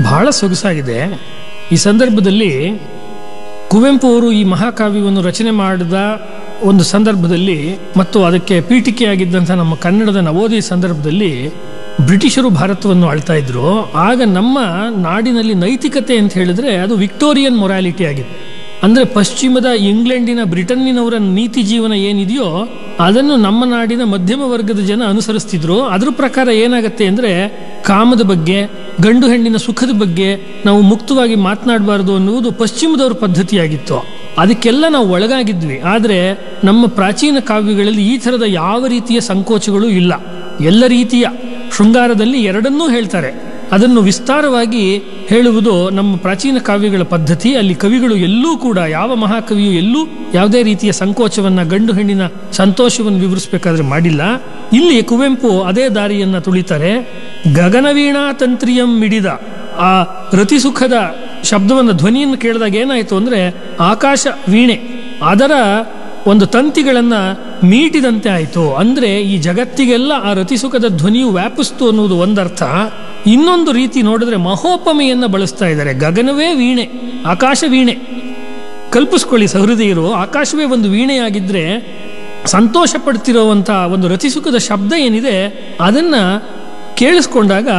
ಬಹಳ ಸೊಗಸಾಗಿದೆ ಈ ಸಂದರ್ಭದಲ್ಲಿ ಕುವೆಂಪು ಅವರು ಈ ಮಹಾಕಾವ್ಯವನ್ನು ರಚನೆ ಮಾಡಿದ ಒಂದು ಸಂದರ್ಭದಲ್ಲಿ ಮತ್ತು ಅದಕ್ಕೆ ಪೀಠಿಕೆಯಾಗಿದ್ದಂಥ ನಮ್ಮ ಕನ್ನಡದ ನವೋದಯ ಸಂದರ್ಭದಲ್ಲಿ ಬ್ರಿಟಿಷರು ಭಾರತವನ್ನು ಆಳ್ತಾ ಇದ್ರು ಆಗ ನಮ್ಮ ನಾಡಿನಲ್ಲಿ ನೈತಿಕತೆ ಅಂತ ಹೇಳಿದ್ರೆ ಅದು ವಿಕ್ಟೋರಿಯನ್ ಮೊರಾಲಿಟಿ ಆಗಿದೆ ಅಂದ್ರೆ ಪಶ್ಚಿಮದ ಇಂಗ್ಲೆಂಡಿನ ಬ್ರಿಟನ್ನಿನವರ ನೀತಿ ಜೀವನ ಏನಿದೆಯೋ ಅದನ್ನು ನಮ್ಮ ನಾಡಿನ ಮಧ್ಯಮ ವರ್ಗದ ಜನ ಅನುಸರಿಸ್ತಿದ್ರು ಅದ್ರ ಪ್ರಕಾರ ಏನಾಗತ್ತೆ ಅಂದ್ರೆ ಕಾಮದ ಬಗ್ಗೆ ಗಂಡು ಹೆಣ್ಣಿನ ಸುಖದ ಬಗ್ಗೆ ನಾವು ಮುಕ್ತವಾಗಿ ಮಾತನಾಡಬಾರದು ಅನ್ನುವುದು ಪಶ್ಚಿಮದವ್ರ ಪದ್ಧತಿಯಾಗಿತ್ತು ಅದಕ್ಕೆಲ್ಲ ನಾವು ಒಳಗಾಗಿದ್ವಿ ಆದರೆ ನಮ್ಮ ಪ್ರಾಚೀನ ಕಾವ್ಯಗಳಲ್ಲಿ ಈ ಥರದ ಯಾವ ರೀತಿಯ ಸಂಕೋಚಗಳು ಇಲ್ಲ ಎಲ್ಲ ರೀತಿಯ ಶೃಂಗಾರದಲ್ಲಿ ಎರಡನ್ನೂ ಹೇಳ್ತಾರೆ ಅದನ್ನು ವಿಸ್ತಾರವಾಗಿ ಹೇಳುವುದು ನಮ್ಮ ಪ್ರಾಚೀನ ಕಾವ್ಯಗಳ ಪದ್ಧತಿ ಅಲ್ಲಿ ಕವಿಗಳು ಎಲ್ಲೂ ಕೂಡ ಯಾವ ಮಹಾಕವಿಯು ಎಲ್ಲೂ ಯಾವುದೇ ರೀತಿಯ ಸಂಕೋಚವನ್ನ ಗಂಡು ಹೆಣ್ಣಿನ ಸಂತೋಷವನ್ನು ವಿವರಿಸಬೇಕಾದ್ರೆ ಮಾಡಿಲ್ಲ ಇಲ್ಲಿ ಕುವೆಂಪು ಅದೇ ದಾರಿಯನ್ನ ತುಳಿತಾರೆ ಗಗನವೀಣಾ ತಂತ್ರಿಯಂ ಮಿಡಿದ ಆ ರತಿಸುಖದ ಶಬ್ದವನ್ನು ಧ್ವನಿಯನ್ನು ಕೇಳಿದಾಗ ಏನಾಯಿತು ಅಂದ್ರೆ ಆಕಾಶ ವೀಣೆ ಅದರ ಒಂದು ತಂತಿಗಳನ್ನ ಮೀಟಿದಂತೆ ಆಯಿತು ಅಂದ್ರೆ ಈ ಜಗತ್ತಿಗೆಲ್ಲ ಆ ರತಿಸುಖದ ಧ್ವನಿಯು ವ್ಯಾಪಿಸ್ತು ಅನ್ನುವುದು ಒಂದರ್ಥ ಇನ್ನೊಂದು ರೀತಿ ನೋಡಿದ್ರೆ ಮಹೋಪಮೆಯನ್ನ ಬಳಸ್ತಾ ಇದ್ದಾರೆ ಗಗನವೇ ವೀಣೆ ಆಕಾಶ ವೀಣೆ ಕಲ್ಪಿಸ್ಕೊಳ್ಳಿ ಸಹೃದಯರು ಆಕಾಶವೇ ಒಂದು ವೀಣೆಯಾಗಿದ್ರೆ ಸಂತೋಷ ಪಡ್ತಿರೋವಂಥ ಒಂದು ರತಿಸುಖದ ಶಬ್ದ ಏನಿದೆ ಅದನ್ನ ಕೇಳಿಸ್ಕೊಂಡಾಗ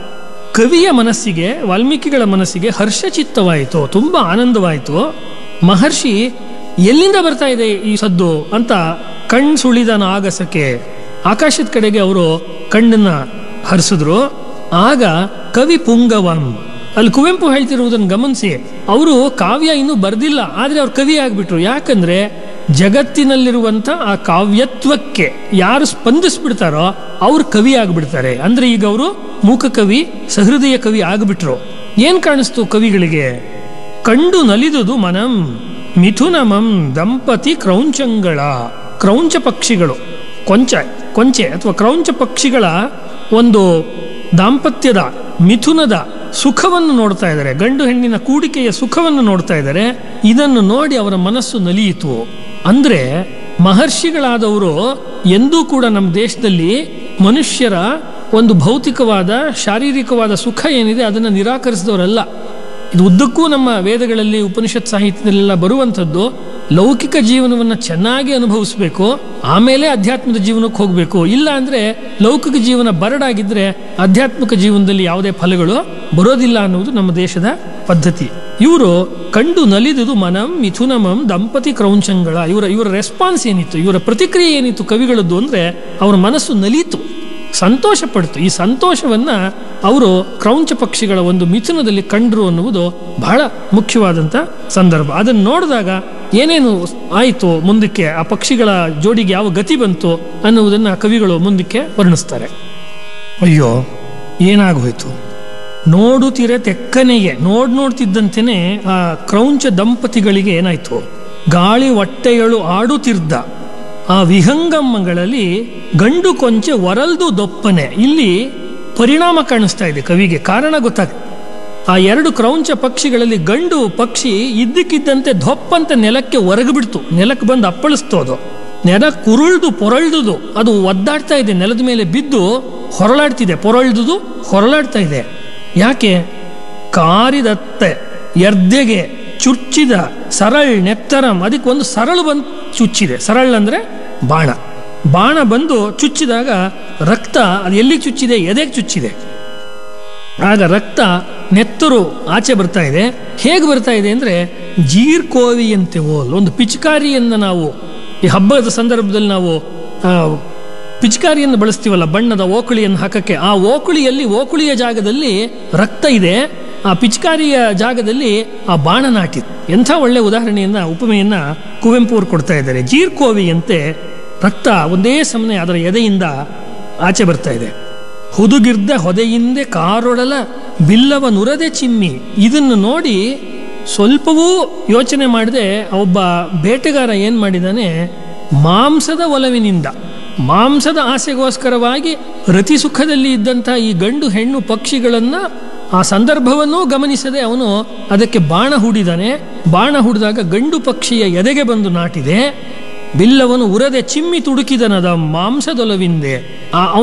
ಕವಿಯ ಮನಸ್ಸಿಗೆ ವಾಲ್ಮೀಕಿಗಳ ಮನಸ್ಸಿಗೆ ಹರ್ಷಚಿತ್ತವಾಯಿತು ತುಂಬಾ ಆನಂದವಾಯಿತು ಮಹರ್ಷಿ ಎಲ್ಲಿಂದ ಬರ್ತಾ ಇದೆ ಈ ಸದ್ದು ಅಂತ ಕಣ್ ಸುಳಿದನ ಆಗಸಕ್ಕೆ ಆಕಾಶದ ಕಡೆಗೆ ಅವರು ಕಣ್ಣನ್ನ ಹರಿಸಿದ್ರು ಆಗ ಕವಿ ಪುಂಗವಂ ಅಲ್ಲಿ ಕುವೆಂಪು ಹೇಳ್ತಿರುವುದನ್ನು ಗಮನಿಸಿ ಅವರು ಕಾವ್ಯ ಇನ್ನೂ ಬರ್ದಿಲ್ಲ ಆದ್ರೆ ಅವ್ರು ಕವಿ ಆಗ್ಬಿಟ್ರು ಯಾಕಂದ್ರೆ ಜಗತ್ತಿನಲ್ಲಿರುವಂತ ಆ ಕಾವ್ಯತ್ವಕ್ಕೆ ಯಾರು ಸ್ಪಂದಿಸ್ಬಿಡ್ತಾರೋ ಅವ್ರು ಕವಿ ಆಗ್ಬಿಡ್ತಾರೆ ಅಂದ್ರೆ ಈಗ ಅವರು ಮೂಕ ಕವಿ ಸಹೃದಯ ಕವಿ ಆಗ್ಬಿಟ್ರು ಏನ್ ಕಾಣಿಸ್ತು ಕವಿಗಳಿಗೆ ಕಂಡು ನಲಿದುದು ಮನಂ ಮಿಥುನಮಂ ದಂಪತಿ ಕ್ರೌಂಚಂಗಳ ಕ್ರೌಂಚ ಪಕ್ಷಿಗಳು ಕೊಂಚ ಕೊಂಚೆ ಅಥವಾ ಕ್ರೌಂಚ ಪಕ್ಷಿಗಳ ಒಂದು ದಾಂಪತ್ಯದ ಮಿಥುನದ ಸುಖವನ್ನು ನೋಡ್ತಾ ಇದ್ದಾರೆ ಗಂಡು ಹೆಣ್ಣಿನ ಕೂಡಿಕೆಯ ಸುಖವನ್ನು ನೋಡ್ತಾ ಇದ್ದಾರೆ ಇದನ್ನು ನೋಡಿ ಅವರ ಮನಸ್ಸು ನಲಿಯಿತು ಅಂದ್ರೆ ಮಹರ್ಷಿಗಳಾದವರು ಎಂದೂ ಕೂಡ ನಮ್ಮ ದೇಶದಲ್ಲಿ ಮನುಷ್ಯರ ಒಂದು ಭೌತಿಕವಾದ ಶಾರೀರಿಕವಾದ ಸುಖ ಏನಿದೆ ಅದನ್ನು ನಿರಾಕರಿಸಿದವರಲ್ಲ ಇದು ಉದ್ದಕ್ಕೂ ನಮ್ಮ ವೇದಗಳಲ್ಲಿ ಉಪನಿಷತ್ ಸಾಹಿತ್ಯದಲ್ಲೆಲ್ಲ ಬರುವಂಥದ್ದು ಲೌಕಿಕ ಜೀವನವನ್ನು ಚೆನ್ನಾಗಿ ಅನುಭವಿಸಬೇಕು ಆಮೇಲೆ ಅಧ್ಯಾತ್ಮದ ಜೀವನಕ್ಕೆ ಹೋಗಬೇಕು ಇಲ್ಲ ಅಂದ್ರೆ ಲೌಕಿಕ ಜೀವನ ಬರಡಾಗಿದ್ರೆ ಆಧ್ಯಾತ್ಮಿಕ ಜೀವನದಲ್ಲಿ ಯಾವುದೇ ಫಲಗಳು ಬರೋದಿಲ್ಲ ಅನ್ನುವುದು ನಮ್ಮ ದೇಶದ ಪದ್ಧತಿ ಇವರು ಕಂಡು ನಲಿದುದು ಮನಂ ಮಿಥುನಮಂ ದಂಪತಿ ಕ್ರೌಂಚಂಗಳ ಇವರ ಇವರ ರೆಸ್ಪಾನ್ಸ್ ಏನಿತ್ತು ಇವರ ಪ್ರತಿಕ್ರಿಯೆ ಏನಿತ್ತು ಕವಿಗಳದ್ದು ಅಂದ್ರೆ ಅವರ ಮನಸ್ಸು ನಲಿಯಿತು ಸಂತೋಷ ಪಡ್ತು ಈ ಸಂತೋಷವನ್ನ ಅವರು ಕ್ರೌಂಚ ಪಕ್ಷಿಗಳ ಒಂದು ಮಿಥುನದಲ್ಲಿ ಕಂಡ್ರು ಅನ್ನುವುದು ಬಹಳ ಮುಖ್ಯವಾದಂಥ ಸಂದರ್ಭ ಅದನ್ನು ನೋಡಿದಾಗ ಏನೇನು ಆಯಿತು ಮುಂದಕ್ಕೆ ಆ ಪಕ್ಷಿಗಳ ಜೋಡಿಗೆ ಯಾವ ಗತಿ ಬಂತು ಅನ್ನುವುದನ್ನ ಕವಿಗಳು ಮುಂದಕ್ಕೆ ವರ್ಣಿಸ್ತಾರೆ ಅಯ್ಯೋ ಏನಾಗೋಯ್ತು ನೋಡುತ್ತಿರೆ ತೆಕ್ಕನೆಗೆ ನೋಡ್ ನೋಡ್ತಿದ್ದಂತೆಯೇ ಆ ಕ್ರೌಂಚ ದಂಪತಿಗಳಿಗೆ ಏನಾಯ್ತು ಗಾಳಿ ಹೊಟ್ಟೆಯಳು ಆಡುತ್ತಿದ್ದ ಆ ವಿಹಂಗಮಗಳಲ್ಲಿ ಗಂಡು ಕೊಂಚೆ ಒರಲ್ದು ದೊಪ್ಪನೆ ಇಲ್ಲಿ ಪರಿಣಾಮ ಕಾಣಿಸ್ತಾ ಇದೆ ಕವಿಗೆ ಕಾರಣ ಗೊತ್ತಾಗ್ತದೆ ಆ ಎರಡು ಕ್ರೌಂಚ ಪಕ್ಷಿಗಳಲ್ಲಿ ಗಂಡು ಪಕ್ಷಿ ಇದ್ದಕ್ಕಿದ್ದಂತೆ ದೊಪ್ಪಂತ ನೆಲಕ್ಕೆ ಹೊರಗ್ಬಿಡ್ತು ನೆಲಕ್ಕೆ ಬಂದು ಅಪ್ಪಳಿಸ್ತು ಅದು ನೆಲ ಕುರುಳ್ದು ಪೊರಳ್ದುದು ಅದು ಒದ್ದಾಡ್ತಾ ಇದೆ ನೆಲದ ಮೇಲೆ ಬಿದ್ದು ಹೊರಳಾಡ್ತಿದೆ ಪೊರಳ್ದುದು ಹೊರಳಾಡ್ತಾ ಇದೆ ಯಾಕೆ ಕಾರಿದತ್ತೆ ಎರ್ದೆಗೆ ಚುಚ್ಚಿದ ಸರಳ್ ನೆತ್ತರಂ ಅದಕ್ಕೆ ಒಂದು ಸರಳು ಬಂದು ಚುಚ್ಚಿದೆ ಸರಳ್ ಅಂದ್ರೆ ಬಾಣ ಬಾಣ ಬಂದು ಚುಚ್ಚಿದಾಗ ರಕ್ತ ಅದು ಎಲ್ಲಿಗೆ ಚುಚ್ಚಿದೆ ಎದೆಗೆ ಚುಚ್ಚಿದೆ ಆಗ ರಕ್ತ ನೆತ್ತರು ಆಚೆ ಬರ್ತಾ ಇದೆ ಹೇಗೆ ಬರ್ತಾ ಇದೆ ಅಂದ್ರೆ ಜೀರ್ಕೋವಿಯಂತೆ ಓಲ್ ಒಂದು ಪಿಚಕಾರಿಯನ್ನು ನಾವು ಈ ಹಬ್ಬದ ಸಂದರ್ಭದಲ್ಲಿ ನಾವು ಆ, ಪಿಚಕಾರಿಯನ್ನು ಬಳಸ್ತೀವಲ್ಲ ಬಣ್ಣದ ಓಕುಳಿಯನ್ನು ಹಾಕಕ್ಕೆ ಆ ಓಕುಳಿಯಲ್ಲಿ ಓಕುಳಿಯ ಜಾಗದಲ್ಲಿ ರಕ್ತ ಇದೆ ಆ ಪಿಚಕಾರಿಯ ಜಾಗದಲ್ಲಿ ಆ ಬಾಣ ನಾಟಿದೆ ಎಂಥ ಒಳ್ಳೆ ಉದಾಹರಣೆಯನ್ನ ಉಪಮೆಯನ್ನ ಕುವೆಂಪು ಅವರು ಕೊಡ್ತಾ ಇದ್ದಾರೆ ಜೀರ್ಕೋವಿಯಂತೆ ರಕ್ತ ಒಂದೇ ಸಮನೆ ಅದರ ಎದೆಯಿಂದ ಆಚೆ ಬರ್ತಾ ಇದೆ ಹುದುಗಿರ್ದ ಹೊದೆಯಿಂದೆ ಕಾರೊಡಲ ಬಿಲ್ಲವ ನುರದೆ ಚಿಮ್ಮಿ ಇದನ್ನು ನೋಡಿ ಸ್ವಲ್ಪವೂ ಯೋಚನೆ ಮಾಡದೆ ಒಬ್ಬ ಬೇಟೆಗಾರ ಏನ್ ಮಾಡಿದಾನೆ ಮಾಂಸದ ಒಲವಿನಿಂದ ಮಾಂಸದ ಆಸೆಗೋಸ್ಕರವಾಗಿ ರತಿ ಸುಖದಲ್ಲಿ ಇದ್ದಂಥ ಈ ಗಂಡು ಹೆಣ್ಣು ಪಕ್ಷಿಗಳನ್ನ ಆ ಸಂದರ್ಭವನ್ನೂ ಗಮನಿಸದೆ ಅವನು ಅದಕ್ಕೆ ಬಾಣ ಹೂಡಿದಾನೆ ಬಾಣ ಹೂಡಿದಾಗ ಗಂಡು ಪಕ್ಷಿಯ ಎದೆಗೆ ಬಂದು ನಾಟಿದೆ ಬಿಲ್ಲವನು ಉರದೆ ಚಿಮ್ಮಿ ತುಡುಕಿದನದ ಮಾಂಸದೊಲವಿಂದೆ ಆ